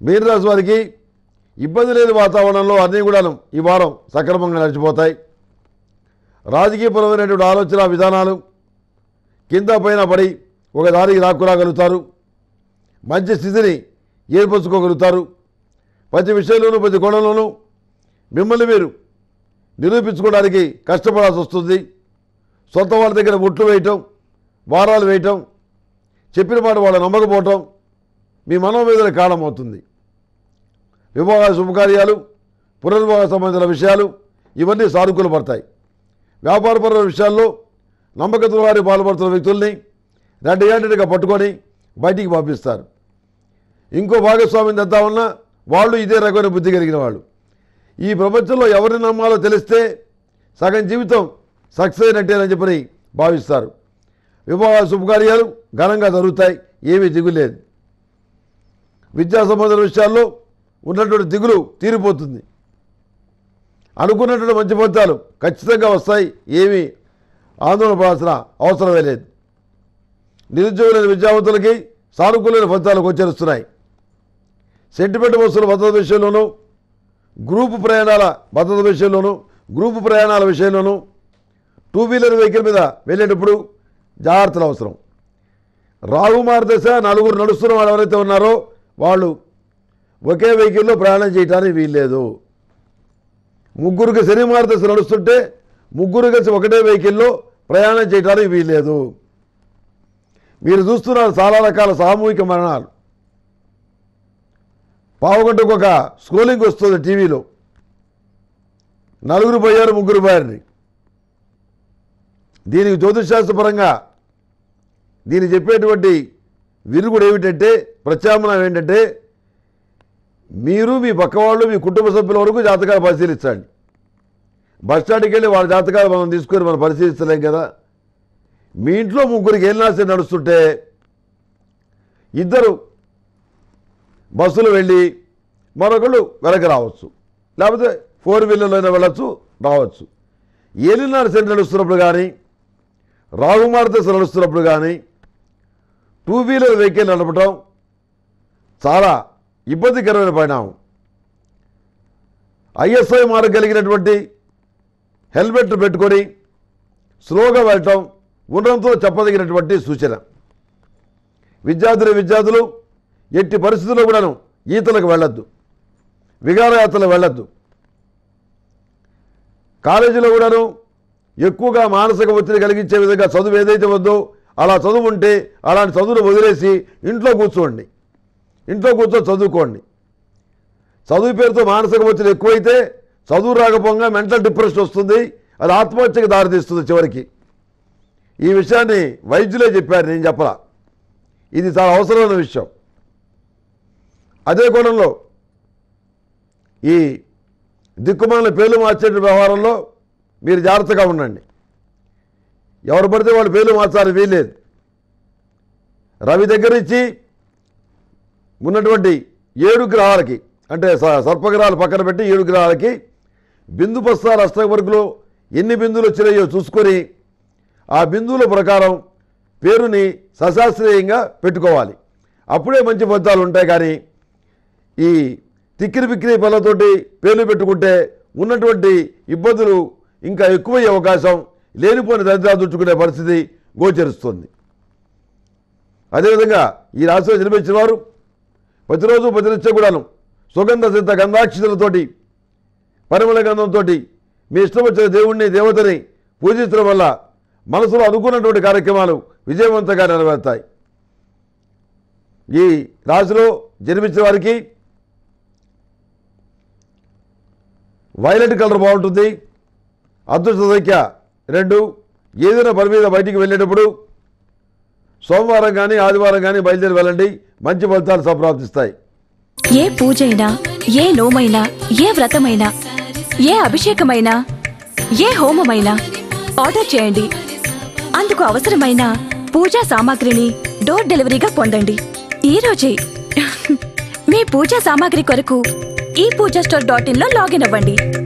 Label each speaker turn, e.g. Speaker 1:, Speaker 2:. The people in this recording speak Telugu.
Speaker 1: మీనరాశి వారికి ఇబ్బంది లేని వాతావరణంలో అన్నీ కూడా ఈ వారం సక్రమంగా నడిచిపోతాయి రాజకీయపరమైనటువంటి ఆలోచన విధానాలు కింద పైన పడి ఒక దారికి రాకురాగలుగుతారు మంచి స్థితిని ఏర్పరచుకోగలుగుతారు ప్రతి విషయంలోనూ ప్రతి కోణంలోనూ మిమ్మల్ని మీరు నిరూపించుకోవడానికి కష్టపడాల్సి వస్తుంది సొంత వాళ్ళ దగ్గర ముట్లు వేయటం వారాలు వేయటం చెప్పిన మాట వాళ్ళు నమ్మకపోవటం మీ మనోవేదన కారణమవుతుంది వివాహ శుభకార్యాలు పునర్వివాహ సంబంధించిన విషయాలు ఇవన్నీ సానుకూల పడతాయి వ్యాపారపరమైన విషయాల్లో నమ్మకత్వ వారి పాల్పడుతున్న వ్యక్తుల్ని రెండు ఏళ్ళగా పట్టుకొని బయటికి పంపిస్తారు ఇంకో భాగస్వామ్యం తెద్దా ఉన్నా వాళ్ళు ఇదే రకమైన బుద్ధి కలిగిన వాళ్ళు ఈ ప్రపంచంలో ఎవరిని నమ్మాలో తెలిస్తే సగం జీవితం సక్సెస్ అయినట్టేనని చెప్పని భావిస్తారు వివాహ శుభకార్యాలు ఘనంగా జరుగుతాయి ఏమీ దిగులేదు విద్యా సంబంధ విషయాల్లో ఉన్నటువంటి దిగులు తీరిపోతుంది అనుకున్నటువంటి మంచి ఫలితాలు ఖచ్చితంగా వస్తాయి ఏమీ ఆందోళన పడాల్సిన అవసరమే లేదు నిరుద్యోగులైన విద్యావంతులకి సానుకూలమైన ఫలితాలు గోచరిస్తున్నాయి సెంటిమెంట్ వస్తువుల భద్రత విషయంలోనూ గ్రూపు ప్రయాణాల భద్రత విషయంలోనూ గ్రూపు ప్రయాణాల విషయంలోనూ టూ వీలర్ వెహికల్ మీద వెళ్ళేటప్పుడు జాగ్రత్తలు అవసరం రాహు మార్గదశ నలుగురు నడుస్తున్న వాళ్ళు ఎవరైతే ఉన్నారో వాళ్ళు ఒకే వెహికల్లో ప్రయాణం చేయడానికి వీల్లేదు ముగ్గురికి శని మార్గదశ నడుస్తుంటే ముగ్గురు కలిసి ఒకటే వెహికల్లో ప్రయాణం చేయడానికి వీల్లేదు మీరు చూస్తున్నారు చాలా రకాల సామూహిక మరణాలు పావుగంటకు ఒక స్క్రోలింగ్ వస్తుంది టీవీలో నలుగురు పోయారు ముగ్గురు పోయారని దీనికి జ్యోతిషాస్త్రపరంగా దీన్ని చెప్పేటువంటి విరుగుడు ఏమిటంటే ప్రత్యామ్నాయం ఏంటంటే మీరు మీ పక్కవాళ్ళు మీ కుటుంబ సభ్యుల వరకు జాతకాలు పరిశీలించండి బస్ స్టాండ్కి వెళ్ళి వాళ్ళ జాతకాలు మనం తీసుకొని మనం పరిశీలిస్తలేం కదా మీ ఇంట్లో ముగ్గురికి ఏలినాసి నడుస్తుంటే ఇద్దరు బస్సులు వెళ్ళి మరొకళ్ళు వెనక రావచ్చు లేకపోతే ఫోర్ వీలర్లో అయినా వెళ్ళచ్చు రావచ్చు ఏలినాడు సెంటర్ నడుస్తున్నప్పుడు కానీ రాగుమార్దశ నడుస్తున్నప్పుడు కానీ టూ వీలర్ వెహికల్ నడపటం చాలా ఇబ్బందికరమైన పరిణామం ఐఎస్ఐ మార్గం కలిగినటువంటి హెల్మెట్ పెట్టుకొని స్లోగా వెళ్ళటం ఉండడంతో చెప్పదగినటువంటి సూచన విద్యార్థులు విద్యార్థులు ఎట్టి పరిస్థితుల్లో కూడాను ఈతలకు వెళ్ళొద్దు విహారయాత్రలు వెళ్ళొద్దు కాలేజీలో కూడాను ఎక్కువగా మానసిక ఒత్తిడి కలిగించే విధంగా చదువు ఏదైతే ఉందో అలా చదువు ఉంటే అలాంటి చదువును వదిలేసి ఇంట్లో కూర్చోండి ఇంట్లో కూర్చొని చదువుకోండి చదువు పేరుతో మానసిక ఒత్తిడి ఎక్కువైతే చదువు రాకపోగా మెంటల్ డిప్రెషన్ వస్తుంది అది ఆత్మహత్యకు దారితీస్తుంది చివరికి ఈ విషయాన్ని వైద్యులే చెప్పారు నేను చెప్పలా ఇది చాలా అవసరమైన విషయం అదే కోణంలో ఈ దిక్కుమాలిన పేర్లు మార్చే వ్యవహారంలో మీరు జాగ్రత్తగా ఉండండి ఎవరు పడితే వాళ్ళు పేర్లు మార్చాలని వీల్లేదు రవి దగ్గర నుంచి ఉన్నటువంటి ఏడు గ్రహాలకి అంటే స- సర్పగ్రహాలు పక్కన పెట్టి ఏడు గ్రహాలకి బిందు బస్తాల అష్టవర్గులో ఎన్ని బిందువులు వచ్చినాయో చూసుకొని ఆ బిందువుల ప్రకారం పేరుని సశాస్త్రీయంగా పెట్టుకోవాలి అప్పుడే మంచి ఫలితాలు ఉంటాయి కానీ ఈ తిక్కిరి బిక్కిరి పనులతోటి పేర్లు పెట్టుకుంటే ఉన్నటువంటి ఇబ్బందులు ఇంకా ఎక్కువయ్యే అవకాశం లేనిపోని దరిద్రాలు చుట్టుకునే పరిస్థితి గోచరిస్తుంది అదేవిధంగా ఈ రాశిలో జన్మించిన వారు ప్రతిరోజు ప్రతినిత్యం కూడాను సుగంధ సిద్ధ గంధాక్షితులతోటి పరిమళ గంధంతో మీ ఇష్టం వచ్చిన దేవుణ్ణి దేవతని పూజించడం వల్ల మనసులో అనుకున్నటువంటి కార్యక్రమాలు విజయవంతంగా నెరవేరుతాయి ఈ రాశిలో జన్మించిన వారికి వైలెట్ కలర్ బాగుంటుంది అదృష్ట సంఖ్య రెండు ఏదైనా పని మీద బయటికి వెళ్ళేటప్పుడు సోమవారం కానీ ఆదివారం కానీ బయలుదేరి వెళ్ళండి మంచి ఫలితాలు సంప్రాప్తిస్తాయి
Speaker 2: ఏ పూజైనా ఏ నోమైనా ఏ వ్రతమైనా ఏ అభిషేకమైనా ఏ హోమమైనా ఆర్డర్ చేయండి అందుకు అవసరమైన పూజా సామాగ్రిని డోర్ డెలివరీగా పొందండి ఈ రోజే మీ పూజా సామాగ్రి కొరకు ఈ పూజా స్టోర్ డాట్ ఇన్ లో లాగిన్ అవ్వండి